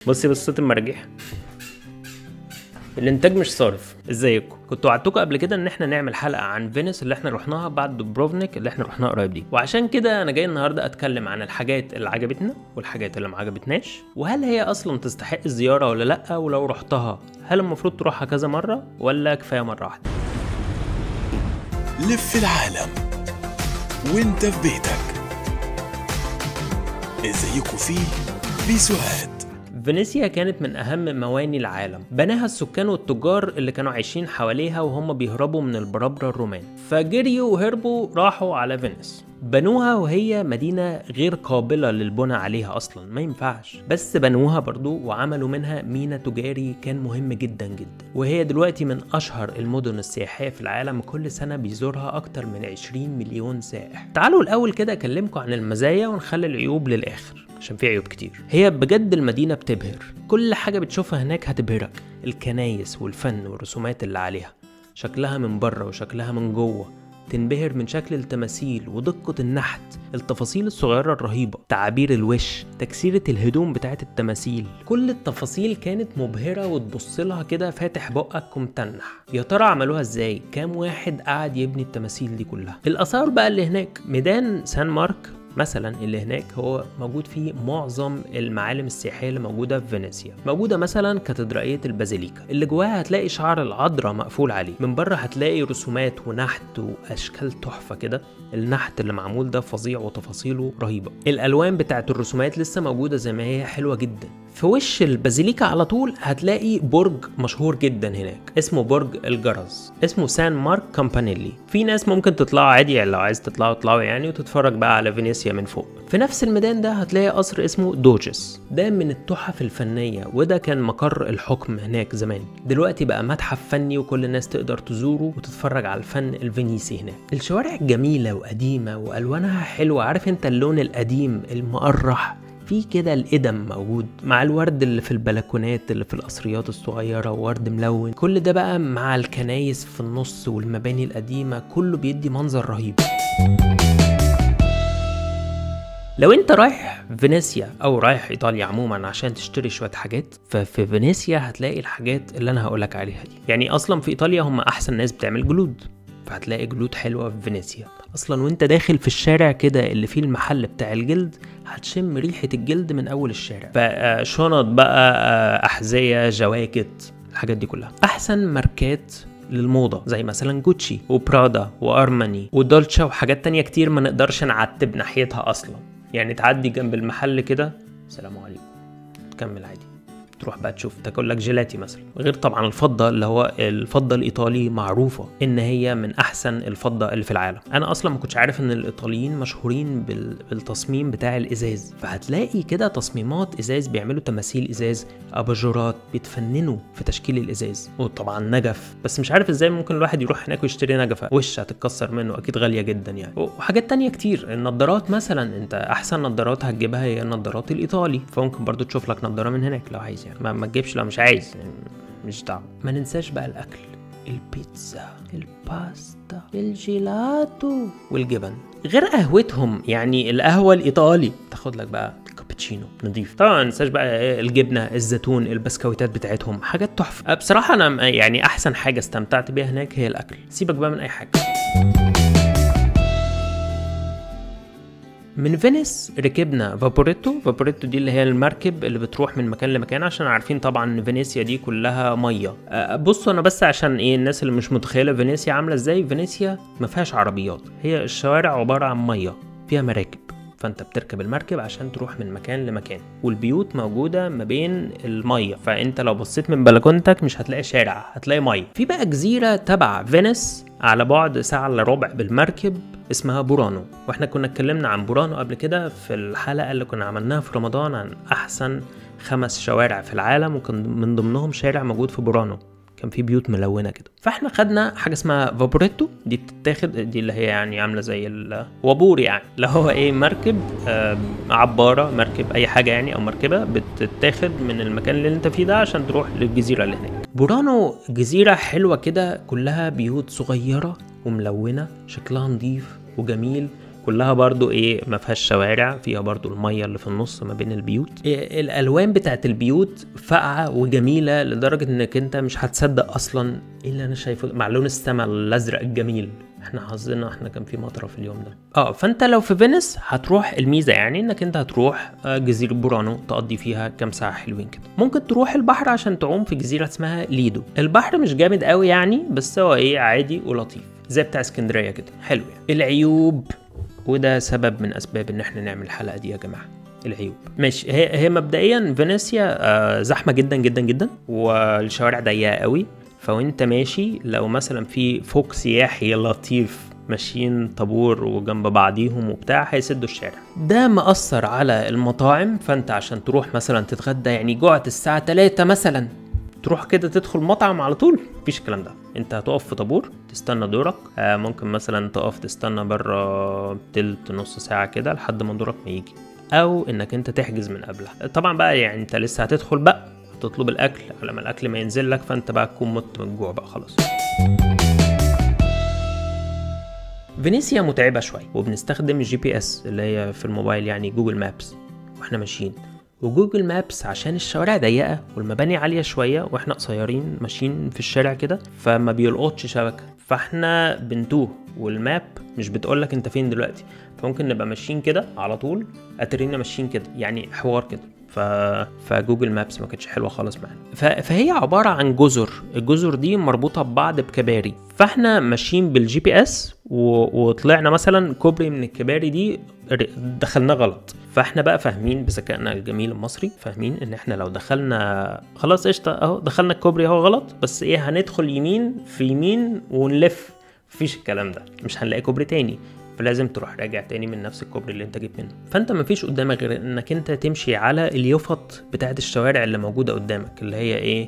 بصي بص صوت المراجيح الانتاج مش صارف ازيكم كنت وعدتكم قبل كده ان احنا نعمل حلقه عن فينيس اللي احنا رحناها بعد دوبروفنيك اللي احنا رحناها قريب دي وعشان كده انا جاي النهارده اتكلم عن الحاجات اللي عجبتنا والحاجات اللي ما عجبتناش وهل هي اصلا تستحق الزياره ولا لا ولو رحتها هل المفروض تروحها كذا مره ولا كفايه مره واحده لف العالم وانت في بيتك ازيكم فيه بسعاد فينيسيا كانت من أهم مواني العالم بناها السكان والتجار اللي كانوا عايشين حواليها وهم بيهربوا من البرابرة الرومان فجريوا وهربوا راحوا على فينيس بنوها وهي مدينة غير قابلة للبنى عليها أصلا ما ينفعش بس بنوها برضو وعملوا منها مينا تجاري كان مهم جدا جدا وهي دلوقتي من أشهر المدن السياحية في العالم كل سنة بيزورها أكتر من 20 مليون سائح تعالوا الأول كده أكلمكم عن المزايا ونخلي العيوب للآخر عشان في عيوب كتير هي بجد المدينة بتبهر كل حاجة بتشوفها هناك هتبهرك الكنايس والفن والرسومات اللي عليها شكلها من بره وشكلها من جوه تنبهر من شكل التماثيل ودقة النحت التفاصيل الصغيرة الرهيبة تعابير الوش تكسيرة الهدوم بتاعت التماثيل كل التفاصيل كانت مبهرة وتبص لها كده فاتح بقك ومتنح يا ترى عملوها ازاي كام واحد قعد يبني التماثيل دي كلها الآثار بقى اللي هناك ميدان سان مارك مثلا اللي هناك هو موجود فيه معظم المعالم السياحيه اللي موجوده في فينيسيا موجوده مثلا كاتدرائيه البازيليكا اللي جواها هتلاقي شعر العذراء مقفول عليه من بره هتلاقي رسومات ونحت واشكال تحفه كده النحت اللي معمول ده فظيع وتفاصيله رهيبه الالوان بتاعت الرسومات لسه موجوده زي ما هي حلوه جدا في وش البازيليكا على طول هتلاقي برج مشهور جدا هناك اسمه برج الجرز اسمه سان مارك كامبانيلي في ناس ممكن تطلعوا عادي يعني لو عايز تطلعوا اطلعوا يعني وتتفرج بقى على فينيسيا من فوق في نفس الميدان ده هتلاقي قصر اسمه دوجس ده من التحف الفنية وده كان مقر الحكم هناك زمان دلوقتي بقى متحف فني وكل الناس تقدر تزوره وتتفرج على الفن الفينيسي هناك الشوارع جميلة وقديمة وألوانها حلوة عارف انت اللون القديم المقرح في كده القدم موجود مع الورد اللي في البلكونات اللي في القصريات الصغيرة وورد ملون كل ده بقى مع الكنايس في النص والمباني القديمة كله بيدي منظر رهيب لو انت رايح فينيسيا او رايح ايطاليا عموما عشان تشتري شويه حاجات ففي فينيسيا هتلاقي الحاجات اللي انا هقولك عليها دي يعني اصلا في ايطاليا هم احسن ناس بتعمل جلود فهتلاقي جلود حلوه في فينيسيا اصلا وانت داخل في الشارع كده اللي فيه المحل بتاع الجلد هتشم ريحه الجلد من اول الشارع فشنط بقى احذيه جواكت الحاجات دي كلها احسن ماركات للموضة زي مثلا جوتشي وبرادا وارماني ودولتشا وحاجات تانية كتير ما نقدرش نعتب ناحيتها اصلا يعني تعدي جنب المحل كده السلام عليكم تكمل عادي تروح بقى تشوف تاكل لك جيلاتي مثلا غير طبعا الفضه اللي هو الفضه الايطالي معروفه ان هي من احسن الفضه اللي في العالم انا اصلا ما كنتش عارف ان الايطاليين مشهورين بال... بالتصميم بتاع الازاز فهتلاقي كده تصميمات ازاز بيعملوا تماثيل ازاز اباجورات بيتفننوا في تشكيل الازاز وطبعا نجف بس مش عارف ازاي ممكن الواحد يروح هناك ويشتري نجفه وش هتتكسر منه اكيد غاليه جدا يعني وحاجات تانية كتير النضارات مثلا انت احسن نضارات هتجيبها هي النضارات الايطالي فممكن برضو تشوف لك نضاره من هناك لو عايز يعني ما, ما تجيبش لو مش عايز يعني مش دعوه ما ننساش بقى الاكل البيتزا الباستا الجيلاتو والجبن غير قهوتهم يعني القهوه الايطالي تاخد لك بقى كابتشينو نضيف طبعا ما ننساش بقى الجبنه الزيتون البسكويتات بتاعتهم حاجات تحفه بصراحه انا يعني احسن حاجه استمتعت بيها هناك هي الاكل سيبك بقى من اي حاجه من فينيس ركبنا فابوريتو فابوريتو دي اللي هي المركب اللي بتروح من مكان لمكان عشان عارفين طبعا ان فينيسيا دي كلها ميه بصوا انا بس عشان ايه الناس اللي مش متخيله فينيسيا عامله ازاي فينيسيا ما فيهاش عربيات هي الشوارع عباره عن ميه فيها مراكب فانت بتركب المركب عشان تروح من مكان لمكان والبيوت موجوده ما بين الميه فانت لو بصيت من بلكونتك مش هتلاقي شارع هتلاقي ميه في بقى جزيره تبع فينيس على بعد ساعه الا ربع بالمركب اسمها بورانو واحنا كنا اتكلمنا عن بورانو قبل كده في الحلقه اللي كنا عملناها في رمضان عن احسن خمس شوارع في العالم وكان من ضمنهم شارع موجود في بورانو كان في بيوت ملونه كده فاحنا خدنا حاجه اسمها فابوريتو دي بتتاخد دي اللي هي يعني عامله زي الوابور يعني اللي هو ايه مركب آه عباره مركب اي حاجه يعني او مركبه بتتاخد من المكان اللي انت فيه ده عشان تروح للجزيره اللي هناك بورانو جزيره حلوه كده كلها بيوت صغيره وملونه شكلها نظيف وجميل كلها برضو ايه ما فيهاش شوارع فيها برضو الميه اللي في النص ما بين البيوت إيه الالوان بتاعت البيوت فاقعه وجميله لدرجه انك انت مش هتصدق اصلا ايه اللي انا شايفه مع لون السماء الازرق الجميل احنا حظنا احنا كان في مطره في اليوم ده اه فانت لو في فينيس هتروح الميزه يعني انك انت هتروح آه، جزيره بورانو تقضي فيها كام ساعه حلوين كده ممكن تروح البحر عشان تعوم في جزيره اسمها ليدو البحر مش جامد قوي يعني بس هو ايه عادي ولطيف زي بتاع اسكندريه كده حلو يعني العيوب وده سبب من اسباب ان احنا نعمل الحلقه دي يا جماعه العيوب ماشي هي هي مبدئيا فينيسيا آه، زحمه جدا جدا جدا والشوارع ضيقه قوي فوانت ماشي لو مثلا في فوق سياحي لطيف ماشيين طابور وجنب بعضيهم وبتاع هيسدوا الشارع ده مأثر على المطاعم فانت عشان تروح مثلا تتغدى يعني جوعت الساعة 3 مثلا تروح كده تدخل مطعم على طول مفيش الكلام ده انت هتقف في طابور تستنى دورك آه ممكن مثلا تقف تستنى بره تلت نص ساعة كده لحد ما دورك ما يجي او انك انت تحجز من قبلها طبعا بقى يعني انت لسه هتدخل بقى هتطلب الاكل على ما الاكل ما ينزل لك فانت بقى تكون مت من الجوع بقى خلاص فينيسيا متعبة شوية وبنستخدم الجي بي اس اللي هي في الموبايل يعني جوجل مابس واحنا ماشيين وجوجل مابس عشان الشوارع ضيقة والمباني عالية شوية واحنا قصيرين ماشيين في الشارع كده فما بيلقطش شبكة فاحنا بنتوه والماب مش بتقولك انت فين دلوقتي فممكن نبقى ماشيين كده على طول اترينا ماشيين كده يعني حوار كده ف... فجوجل مابس ما كانتش حلوه خالص معانا ف... فهي عباره عن جزر الجزر دي مربوطه ببعض بكباري فاحنا ماشيين بالجي بي اس و... وطلعنا مثلا كوبري من الكباري دي ر- دخلناه غلط فاحنا بقى فاهمين بذكائنا الجميل المصري فاهمين ان احنا لو دخلنا خلاص قشطه اهو دخلنا الكوبري اهو غلط بس ايه هندخل يمين في يمين ونلف مفيش الكلام ده مش هنلاقي كوبري تاني فلازم تروح راجع تاني من نفس الكوبري اللي انت جيت منه فانت مفيش قدامك غير انك انت تمشي على اليفط بتاعت الشوارع اللي موجوده قدامك اللي هي ايه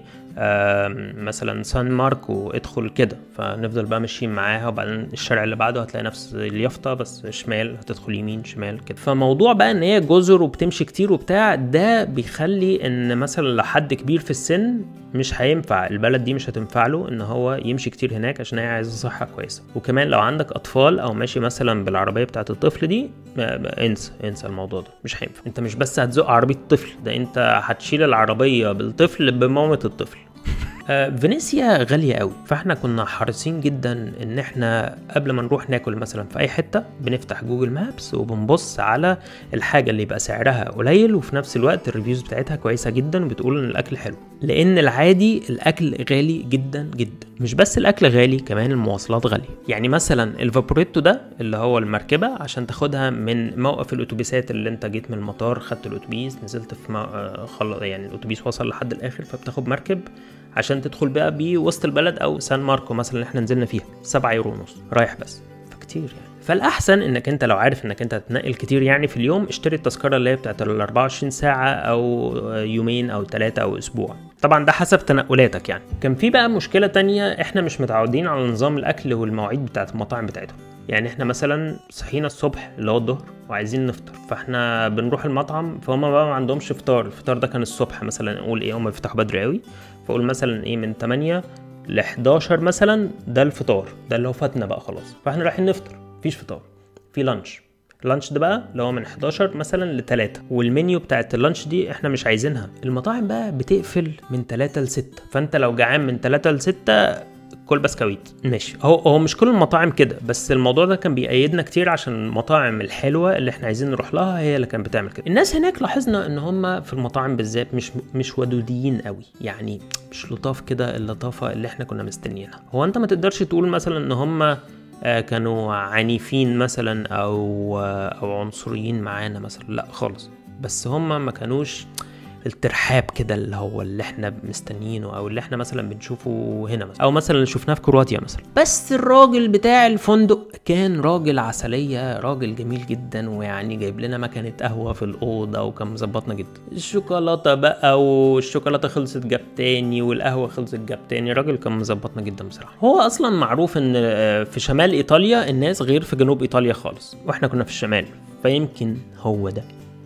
آم، مثلا سان ماركو ادخل كده فنفضل بقى ماشيين معاها وبعدين الشارع اللي بعده هتلاقي نفس اليافطه بس شمال هتدخل يمين شمال كده فموضوع بقى ان هي جزر وبتمشي كتير وبتاع ده بيخلي ان مثلا لو حد كبير في السن مش هينفع البلد دي مش هتنفع له ان هو يمشي كتير هناك عشان هي عايزه صحه كويسه وكمان لو عندك اطفال او ماشي مثلا بالعربيه بتاعت الطفل دي ما- ما- انسى انسى الموضوع ده مش هينفع انت مش بس هتزق عربيه الطفل ده انت هتشيل العربيه بالطفل بمامه الطفل آه، فينيسيا غالية قوي فاحنا كنا حريصين جدا ان احنا قبل ما نروح ناكل مثلا في اي حتة بنفتح جوجل مابس وبنبص على الحاجة اللي يبقى سعرها قليل وفي نفس الوقت الريفيوز بتاعتها كويسة جدا وبتقول ان الاكل حلو لان العادي الاكل غالي جدا جدا مش بس الاكل غالي كمان المواصلات غالية يعني مثلا الفابوريتو ده اللي هو المركبة عشان تاخدها من موقف الاتوبيسات اللي انت جيت من المطار خدت الاتوبيس نزلت في مو... آه، خل... يعني الاتوبيس وصل لحد الاخر فبتاخد مركب عشان تدخل بقى بيه وسط البلد او سان ماركو مثلا اللي احنا نزلنا فيها 7 يورو ونص رايح بس فكتير يعني فالاحسن انك انت لو عارف انك انت هتنقل كتير يعني في اليوم اشتري التذكره اللي هي بتاعت ال 24 ساعه او يومين او ثلاثه او اسبوع طبعا ده حسب تنقلاتك يعني كان في بقى مشكله تانية احنا مش متعودين على نظام الاكل والمواعيد بتاعت المطاعم بتاعتهم يعني احنا مثلا صحينا الصبح اللي هو الظهر وعايزين نفطر فاحنا بنروح المطعم فهم بقى ما عندهمش فطار الفطار ده كان الصبح مثلا نقول ايه هم بيفتحوا بدري قوي فاقول مثلا ايه من 8 ل 11 مثلا ده الفطار ده اللي هو فاتنا بقى خلاص فاحنا رايحين نفطر مفيش فطار في لانش اللانش ده بقى اللي هو من 11 مثلا ل 3 والمنيو بتاعت اللانش دي احنا مش عايزينها المطاعم بقى بتقفل من 3 ل 6 فانت لو جعان من 3 ل 6 كل بسكويت ماشي هو هو مش كل المطاعم كده بس الموضوع ده كان بيأيدنا كتير عشان المطاعم الحلوه اللي احنا عايزين نروح لها هي اللي كانت بتعمل كده الناس هناك لاحظنا ان هم في المطاعم بالذات مش مش ودودين قوي يعني مش لطاف كده اللطافه اللي احنا كنا مستنيينها هو انت ما تقدرش تقول مثلا ان هم آه، كانوا عنيفين مثلا او آه، او عنصريين معانا مثلا لا خالص بس هم ما كانوش الترحاب كده اللي هو اللي احنا مستنيينه او اللي احنا مثلا بنشوفه هنا مثلا او مثلا اللي شفناه في كرواتيا مثلا بس الراجل بتاع الفندق كان راجل عسليه راجل جميل جدا ويعني جايب لنا مكنه قهوه في الاوضه وكان مظبطنا جدا الشوكولاته بقى والشوكولاته خلصت جاب تاني والقهوه خلصت جاب تاني الراجل كان مظبطنا جدا بصراحه هو اصلا معروف ان آه، في شمال ايطاليا الناس غير في جنوب ايطاليا خالص واحنا كنا في الشمال فيمكن هو ده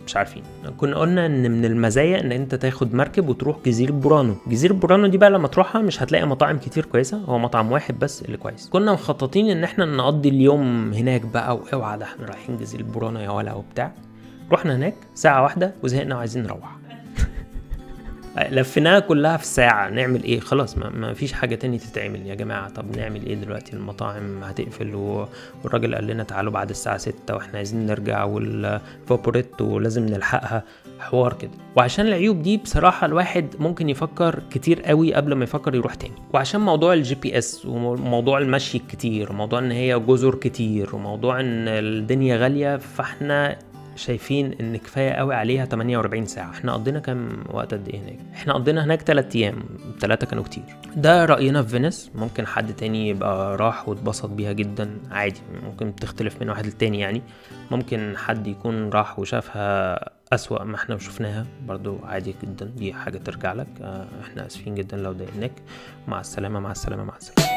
مش عارفين كنا قلنا ان من المزايا ان انت تاخد مركب وتروح جزيره بورانو جزيره بورانو دي بقى لما تروحها مش هتلاقي مطاعم كتير كويسه هو مطعم واحد بس اللي كويس كنا مخططين ان احنا نقضي اليوم هناك بقى واوعى ده احنا رايحين جزيره بورانو يا ولا وبتاع رحنا هناك ساعه واحده وزهقنا وعايزين نروح لفيناها كلها في ساعة نعمل ايه خلاص ما, ما فيش حاجة تاني تتعمل يا جماعة طب نعمل ايه دلوقتي المطاعم هتقفل و- والراجل قال لنا تعالوا بعد الساعة ستة واحنا عايزين نرجع والفابوريت ولازم نلحقها حوار كده وعشان العيوب دي بصراحة الواحد ممكن يفكر كتير قوي قبل ما يفكر يروح تاني وعشان موضوع الجي بي اس وموضوع المشي الكتير وموضوع ان هي جزر كتير وموضوع ان الدنيا غالية فاحنا شايفين ان كفايه قوي عليها 48 ساعه احنا قضينا كام وقت قد ايه هناك احنا قضينا هناك 3 ايام 3 كانوا كتير ده راينا في فينيس ممكن حد تاني يبقى راح واتبسط بيها جدا عادي ممكن تختلف من واحد للتاني يعني ممكن حد يكون راح وشافها أسوأ ما احنا شفناها برضو عادي جدا دي حاجة ترجع لك اه، احنا اسفين جدا لو ضايقناك مع السلامة مع السلامة مع السلامة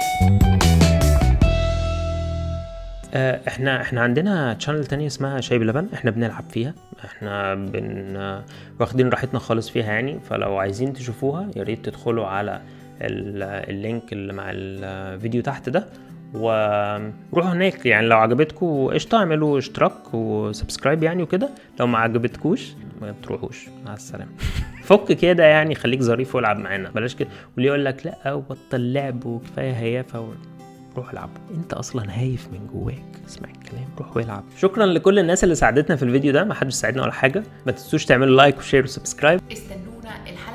آه، احنا احنا عندنا تشانل تانية اسمها شاي بلبن احنا بنلعب فيها احنا بن آه، واخدين راحتنا خالص فيها يعني فلو عايزين تشوفوها يا ريت تدخلوا على ال- اللينك اللي مع الفيديو تحت ده وروحوا هناك يعني لو عجبتكم قشطة اعملوا اشتراك وسبسكرايب يعني وكده لو ما عجبتكوش ما تروحوش مع السلامة فك كده يعني خليك ظريف والعب معانا بلاش كده واللي يقول لك لا وبطل لعب وكفايه هيافه و... روح العب انت اصلا هايف من جواك اسمع الكلام روح والعب شكرا لكل الناس اللي ساعدتنا في الفيديو ده ما حدش ساعدنا ولا حاجه ما تنسوش تعملوا لايك وشير وسبسكرايب استنونا الحلقة